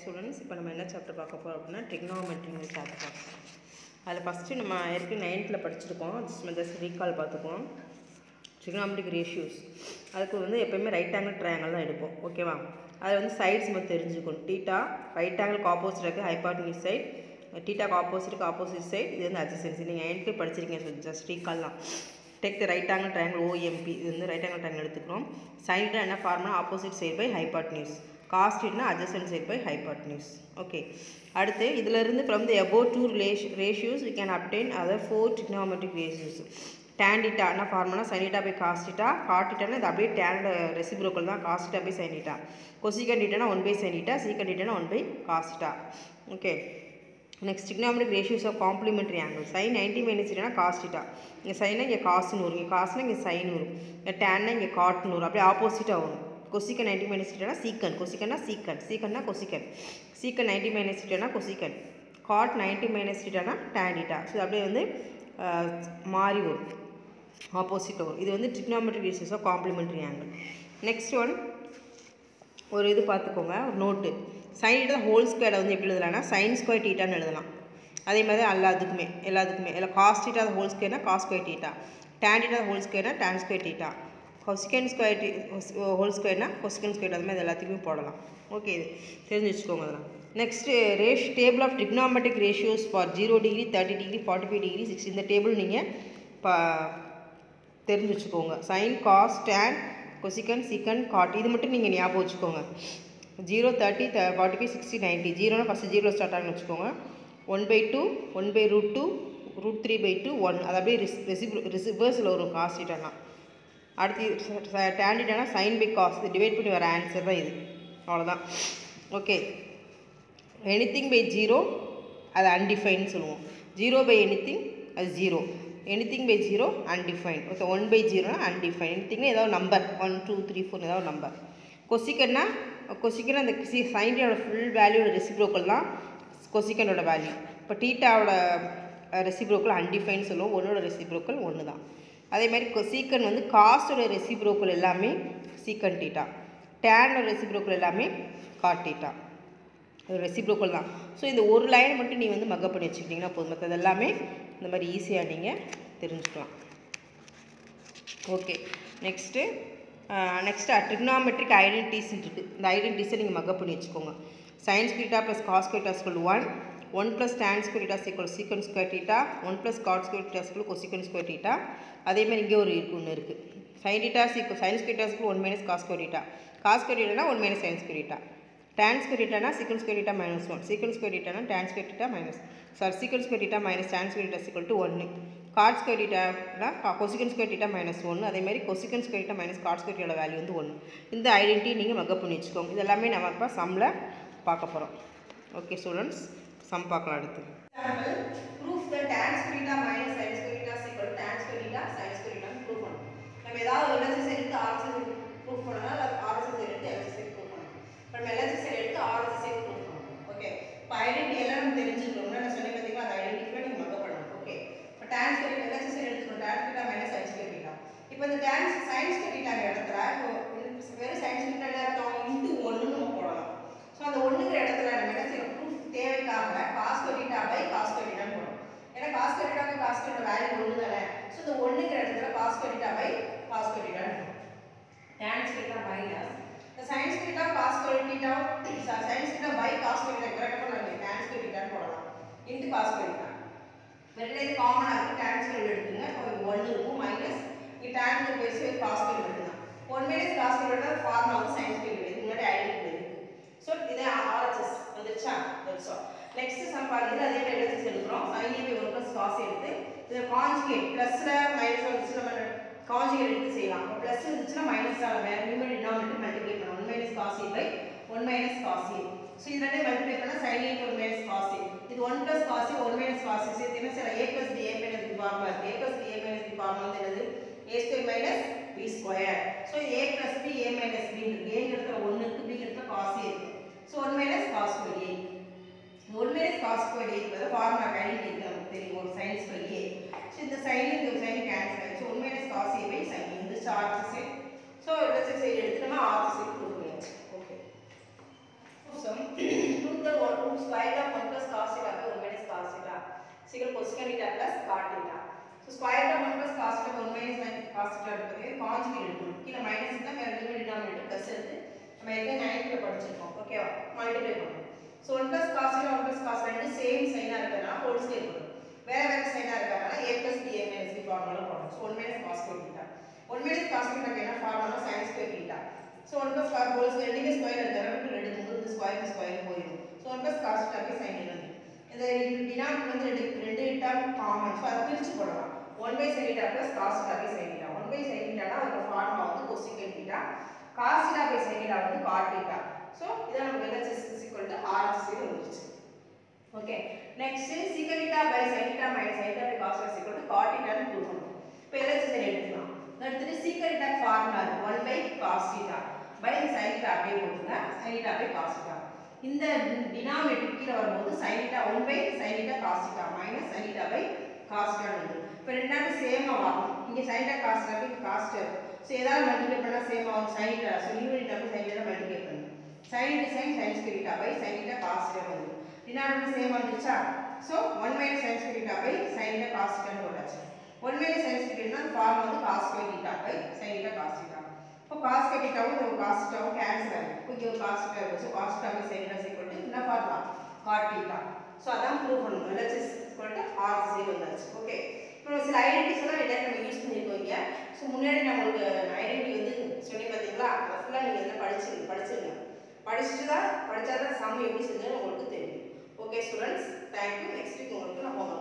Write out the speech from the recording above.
students இப்போ நம்ம என்ன சாப்டர் பார்க்க போகிறோம் அப்படின்னா ட்ரிக்னாமெட்ரிங்கிற சாப்டர் பார்க்கலாம் அதில் ஃபஸ்ட்டு நம்ம ஏற்கனவே நைன்த்தில் படிச்சிருக்கோம் ஜஸ்ட் ஜஸ்ட் ரீகால் பார்த்துக்குவோம் ட்ரிக்னாமெட்ரிக் ரேஷியோஸ் அதுக்கு வந்து எப்போயுமே ரைட் ஆங்கிள் ட்ரையாங்கிள் தான் எடுப்போம் ஓகேவா அதில் வந்து சைட்ஸ் நம்ம தெரிஞ்சுக்கணும் டீட்டா ரைட் ஆங்கிளுக்கு ஆப்போசிட் இருக்குது ஹைபாட்னிக் சைட் டீட்டாக்கு ஆப்போசிட்டுக்கு ஆப்போசிட் சைட் இது வந்து அட்ஜசன்சி நீங்கள் நைன்த்து படிச்சிருக்கீங்க ஜஸ்ட் ரீகால் தான் take the right angle triangle OMB இது வந்து ரைட் ஆங்கிள் ட்ரையாங்கிள் எடுத்துக்கிறோம் சைடு என்ன formula opposite side by hypotenuse காஸ்ட்னா adjacent side by hypotenuse okay அடுத்து இதிலிருந்து from the above to relation ratios we can obtain other four trigonometric ratios tan theta என்ன formula sin theta by cos theta cot theta இது அப்படியே tan reciprocal தான் cos theta by sin theta cosecant theta one by sin theta secant theta one by cos theta okay next trigonometric ratios of complementary angle sin 90 minus theta cos theta இங்கே சைனா இங்கே காசுன்னு வரும் இங்கே காசுனா இங்கே sign வரும் இங்கே டேன்னா இங்கே காட்னு வரும் அப்படியே ஆப்போசிட்டாக வரும் கொசிக்கன் நைன்டி மைனஸ் டீட்டா சீக்கன் கொசிக்கன்னா சீக்கன் சீக்கன்னா கொசிக்கன் சீக்கன் நைன்டி மைனஸ் டீட்டானா கொசிக்கன் காட் நைன்டி மைனஸ் டீட்டானா டேன் டீட்டா ஸோ அப்படியே வந்து அஹ், மாறி வரும் ஆப்போசிட் வரும் இது வந்து trigonometric ratios of complementary angle next one ஒரு இது பார்த்துக்கோங்க ஒரு நோட்டு சைன் டீட்டா ஹோல் ஸ்கொயரை வந்து எப்படி எழுதலாம்னா சைன் ஸ்கொயர் டீட்டான்னு எழுதலாம் அதே மாதிரி தான் எல்லாத்துக்குமே எல்லாத்துக்குமே இல்லை காஸ் டீட்டா ஹோல் ஸ்கொயர்னா cos square theta tan theta whole ஸ்கொயர்னா tan square theta cosecant square T whole ஸ்கொயர்னா கொசிகன் ஸ்கொயர் அது மாதிரி எல்லாத்துக்குமே போடலாம் ஓகே இது தெரிஞ்சு வச்சுக்கோங்க அதெல்லாம் நெக்ஸ்ட்டு ரேஷ் table of trigonometric ratios for zero degree thirty degree forty five degree six இந்த டேபிள் நீங்கள் பா தெரிஞ்சு வச்சுக்கோங்க சைன் காஸ் டேன் கொசிகன் சீக்கன் காட் இது மட்டும் நீங்கள் ஞாபகம் வச்சுக்கோங்க zero thirty forty five sixty ninety ஜீரோனா ஃபஸ்ட்டு ஜீரோ ஸ்டார்ட் ஆகுன்னு வச்சுக்கோங்க one by two one by root two root three by two one அது அப்படியே ரிஸ் ரெசிப் ரிசிவர்ஸில் வரும் காஸ் டீட்டானா அடுத்து டேண்டிட்டானா சைன் பை காஸ் இது டிவைட் பண்ணி வர ஆன்சர் தான் இது அவ்வளோதான் ஓகே எனிதிங் பை ஜீரோ அது அன்டிஃபைன்னு சொல்லுவோம் ஜீரோ பை எனிதிங் அது zero anything by zero undefined okay one by ஜீரோனா அன்டிஃபைன் எனிதிங்னா ஏதாவது number one two three four ஏதாவது நம்பர் கொசிக்கன்னா கொசிக்கன்னா அந்த சைன்டியோட ஃபுல் வேல்யூட ரெசிப்ரோக்கல் தான் கொசிக்கனோட வேல்யூ இப்போ டீட்டாவோட ரெசிப்ரோக்கல் அன்டிஃபைன் சொல்லுவோம் ஒன்னோட ரெசிப்ரோக்கல் ஒன்று தான் அதே மாதிரி கொசீக்கன் வந்து காஸ்டோட ரெசிப்ரோக்கல் எல்லாமே சீக்கன் டீட்டா டேனோட ரெசிப்ரோக்கல் எல்லாமே காட் டீட்டா ரெசிப்ரோக்கல் தான் ஸோ இந்த ஒரு லைன் மட்டும் நீ வந்து மக்கப் பண்ணி வச்சுக்கிட்டிங்கன்னா போதும் மற்றது எல்லாமே இந்த மாதிரி ஈஸியாக நீங்கள் தெரிஞ்சுக்கலாம் okay next next trigonometric identities இருக்குது இந்த ஐடென்டிட்டிஸை நீங்கள் மக்கப் பண்ணி வச்சுக்கோங்க sines theta plus cos theta is equal one one plus tan square theta is equal secant square theta one plus cot square theta is equal cosecant square theta அதே மாதிரி இங்கே ஒரு இருக்கு ஒன்று இருக்குது சைன் டீட்டா சீக்கோ sines theta is equal one minus cos square theta cos square டீட்டானா one minus sine square theta tan square theta na secant square theta minus 1 secant square theta na tan square theta minus sorry secant square theta minus tan square theta is equal to 1 cot square theta na cosecant square theta minus 1 அதே மாதிரி cosecant square theta minus cot square theta value வந்து 1 இந்த identity நீங்கள் mug up பண்ணி வச்சுக்கோங்க இது எல்லாமே நம்ம இப்போ சம்மில் பார்க்க போகிறோம் ஓகே ஸ்டூடெண்ட்ஸ் சம் பார்க்கலாம் அடுத்து proof that tan square theta minus sin square theta is equal to tan square theta sin square theta prove பண்ணணும் நம்ம ஏதாவது ஒரு LHS எடுத்து RHS ப்ரூவ் பண்ணலாம் இல்லை RHS எடுத்து LHS ப்ரூவ் பண்ணலாம் இப்போ நம்ம LHS எடுத்து RHS ப்ரூவ் பண்ணணும் ஓகே இப்போ ஐடென்டி எல்லாம் நம்ம தெரிஞ்சுக்கணும் நான் சொன்னேன் பார்த்தீங்களா அந்த ஐடென்டிட்டியில் நீங்கள் மக்கப் பண்ணணும் ஓகே இப்போ tan square theta LHS எடுத்துக்கணும் tan theta minus sin square theta இப்போ இந்த tan sin square theta இடத்துல இப்போ வெறும் sin square theta அர்த்தம் இன்ட்டு ஒன்று நம்ம போடலாம் ஸோ அந்த ஒன்றுங்கிற இடத்துல நம்ம என்ன செய்யணும் ப்ரூஃப் தேவைக்காக காஸ் கொரிட்டா பை காஸ் கொரிட்டான்னு போடணும் ஏன்னா காஸ் கொரிட்டாக்கு காஸ் கொரிட்டா வேல்யூ ஒன்று தானே ஸோ இந்த ஒன்றுங்கிற இடத்துல காஸ் கொரிட்டா பை காஸ் கொரிட்டான்னு போடணும் tan ஸ்கொயர்டா மைனஸ் இந்த sin squared cos squared sin squared by cos squared correct பண்ணலாம் tan ஸ்கொயர்டா போடலாம் இன்டு cos ஸ்கொயர்டா ரெண்டு இது காமனா இருக்கு tan ஸ்கொயர் எடுத்துங்க அப்போ 1 இருக்கும் மைனஸ் இங்க tan க்கு பேசி cos ஸ்கொயர் மட்டும் தான் 1 மைனஸ் cos ஸ்கொயர்டா ஃபார்முலா வந்து sin ஸ்கொயர் இது முன்னாடி ஐடென்டிட்டி இருக்கு ஸோ இது RHS வந்துருச்சா தட்ஸ் ஆல் நெக்ஸ்ட் சம் பாருங்க அதே மாதிரி LHS எடுக்கிறோம் sin a by 1 plus cos எடுத்து இதை கான்ஜுகேட் ப்ளஸ்ல மைனஸ் வந்துச்சு நம்ம கான்ஜுகேட் எடுத்து செய்யலாம் அப்போ ப்ளஸ் இருந்துச்சுன்னா மைனஸ் ஆக வேறு நியூமர் டினாமினேட்டர் மல்டிப்ளை பண்ணணும் one minus cos A by one minus cos A so இது ரெண்டே மல்டிப்ளை பண்ணால் sine A one minus cos A இது one plus cos A one minus cos A சேர்த்து என்ன sir A plus D A minus B formula இருக்குது A plus D A minus B formula வந்து என்னது A square minus B square so A plus B A minus B இருக்கு ஏ இடத்துல ஒன்று இருக்குது B இடத்துல காஸ் ஏ இருக்குது so one minus cos square A one minus cos square A formula identity இருக்கு நமக்கு தெரியும் ஒரு சைன் ஸ்கொயர் ஏ ஸோ இந்த சைன் இந்த சைன் கேன்சல் ஆயிடுச்சு one minus cos A by sine இந்த சார்ஜ் சைட் ஸோ இடத்து சைடு எடுத்து நம்ம ஆர்ச் சைடு ப்ரூவ் பண்ணியாச்சு okay so prove square root of one plus cos of one minus nine cos எடுப்பது காஞ்சுகேட் எடுக்கணும் கீழே மைனஸ் இருந்தால் மேலே ரெண்டு டினாமினேட்டர் ப்ளஸ் எடுத்து நம்ம ஏற்கனவே நைன்த்தில் படிச்சிருக்கோம் ஓகேவா மல்டிப்ளை பண்ணணும் so one plus cos one plus cos ரெண்டு சேம் சைனாக இருக்கிறதுனால ஹோல் ஸ்கேல் போடணும் வேற வேற சைனாக இருக்கிறதுனால A plus B A minus B formula போடணும் so one minus cos square beta one minus cos பீட்டாக்கு என்ன formula sine square beta so one plus cos whole square ரெண்டுமே ஸ்கொயர் இருக்கிறதால விட்டு ரெண்டு மூணு ஸ்கொயர் ஸ்கொயர் போயிடும் ஸோ ஒன் ப்ளஸ் காஸ் பீட்டாக்கு சைன் எழுது இந்த டினாமினேட்டர் வந்து ரெண்டு ரெண்டு டேர்ம் காமன் ஸோ அதை பிரித்து போடலாம் one by sine beta plus cos beta by sine beta one by sine பீட்டானா அதோட ஃபார்முலா வந்து cosecant beta cos beta by sine beta வந்து காட் பீட்டா ஸோ இதான் நமக்கு LHS is equal to RHS னு வந்துருச்சு okay next secant beta by sine beta minus sine beta by cos beta is equal to cot beta னு prove பண்ணணும் இப்போ LHS ஐ எடுத்துக்கலாம் அடுத்து சீக்கன் பீட்டா ஃபார்முலா இருக்கு 1 by cos beta by sine beta அப்படியே போட்டுங்க sine beta by cos beta இந்த டினாமினேட்டர் கீழே வரும்போது sin theta 1 by sin theta cos theta minus sin theta by cos theta வந்து இப்போ ரெண்டாவது சேமா வரும் இங்க sin theta cos theta by cos theta so ஏதாவது மல்டிப்ளை பண்ணா சேமா வரும் sin theta so unit term sin theta multiply பண்ணணும் sin into sin sin square theta by sin theta cos theta வந்து டினாமினேட்டர் சேம் வந்துருச்சா so 1 minus sin square theta by sin theta cos theta னு போட்டாச்சு 1 minus sin square theta form வந்து cos square theta by sin theta cos theta இப்போ cos square theta வும் இந்த cos theta வும் cancel ஆகும் இப்போ இங்க cos theta இருக்கு so cos theta by sin theta is equal to என்ன ஃபார்முலா cot theta ஸோ அதான் ப்ரூவ் பண்ணணும் LHS is equal to R zero வந்தாச்சு ஓகே இப்போ சில ஐடென்டிட்டிஸ் எல்லாம் எல்லாரும் நம்ம யூஸ் பண்ணியிருக்கோம் இங்க ஸோ முன்னாடி நம்மளுக்கு ஐடென்டிட்டி வந்து சொல்லி பார்த்தீங்களா அதை ஃபுல்லாக நீங்கள் எல்லாம் படிச்சு படிச்சிருங்க படிச்சுட்டு தான் படித்தா தான் சம் எப்படி செஞ்சு உங்களுக்கு தெரியும் okay students thank you next week உங்களுக்கு நான் ஹோம்